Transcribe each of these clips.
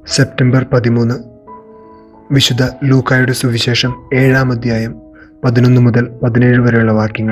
September പതിമൂന്ന് വിശുദ്ധ ലൂക്കായുടെ സുവിശേഷം ഏഴാം അധ്യായം പതിനൊന്ന് മുതൽ പതിനേഴ് വരെയുള്ള വാക്യങ്ങൾ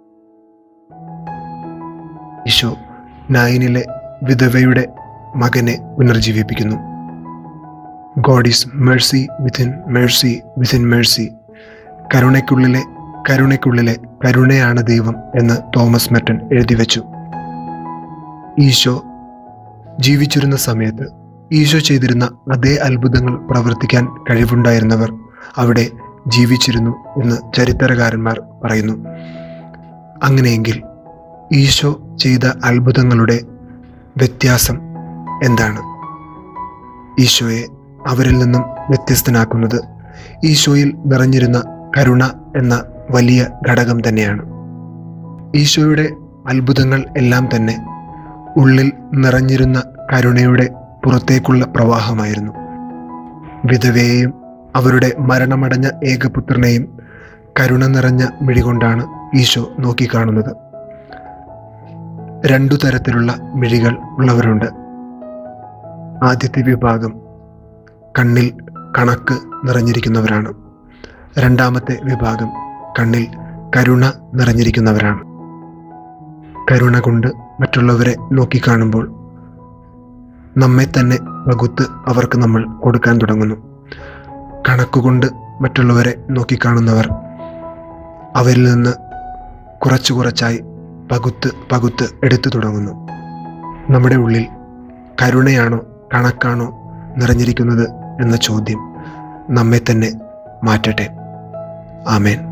ഈശോ നായിനിലെ വിധവയുടെ മകനെ പുനർജീവിപ്പിക്കുന്നു God is mercy within mercy within mercy കരുണയ്ക്കുള്ളിലെ കരുണയ്ക്കുള്ളിലെ കരുണയാണ് ദൈവം എന്ന് തോമസ് മെറ്റൻ എഴുതി വെച്ചു ഈശോ ജീവിച്ചിരുന്ന സമയത്ത് ഈശോ ചെയ്തിരുന്ന അതേ അത്ഭുതങ്ങൾ പ്രവർത്തിക്കാൻ കഴിവുണ്ടായിരുന്നവർ അവിടെ ജീവിച്ചിരുന്നു എന്ന് ചരിത്രകാരന്മാർ പറയുന്നു അങ്ങനെയെങ്കിൽ ഈശോ ചെയ്ത അത്ഭുതങ്ങളുടെ വ്യത്യാസം എന്താണ് ഈശോയെ അവരിൽ നിന്നും വ്യത്യസ്തനാക്കുന്നത് ഈശോയിൽ നിറഞ്ഞിരുന്ന കരുണ എന്ന വലിയ ഘടകം തന്നെയാണ് ഈശോയുടെ അത്ഭുതങ്ങൾ എല്ലാം തന്നെ ഉള്ളിൽ നിറഞ്ഞിരുന്ന കരുണയുടെ പുറത്തേക്കുള്ള പ്രവാഹമായിരുന്നു വിധവയെയും അവരുടെ മരണമടഞ്ഞ ഏകപുത്രനെയും കരുണ നിറഞ്ഞ മിഴികൊണ്ടാണ് ഈശോ നോക്കിക്കാണുന്നത് രണ്ടു തരത്തിലുള്ള മിഴികൾ ഉള്ളവരുണ്ട് ആദ്യത്തെ വിഭാഗം കണ്ണിൽ കണക്ക് നിറഞ്ഞിരിക്കുന്നവരാണ് രണ്ടാമത്തെ വിഭാഗം കണ്ണിൽ കരുണ നിറഞ്ഞിരിക്കുന്നവരാണ് കരുണ കൊണ്ട് മറ്റുള്ളവരെ നോക്കിക്കാണുമ്പോൾ നമ്മെ തന്നെ പകുത്ത് അവർക്ക് നമ്മൾ കൊടുക്കാൻ തുടങ്ങുന്നു കണക്കുകൊണ്ട് മറ്റുള്ളവരെ നോക്കിക്കാണുന്നവർ അവരിൽ നിന്ന് കുറച്ചു കുറച്ചായി പകുത്ത് പകുത്ത് എടുത്തു തുടങ്ങുന്നു നമ്മുടെ ഉള്ളിൽ കരുണയാണോ കണക്കാണോ നിറഞ്ഞിരിക്കുന്നത് എന്ന ചോദ്യം നമ്മെ തന്നെ മാറ്റട്ടെ ആമേൻ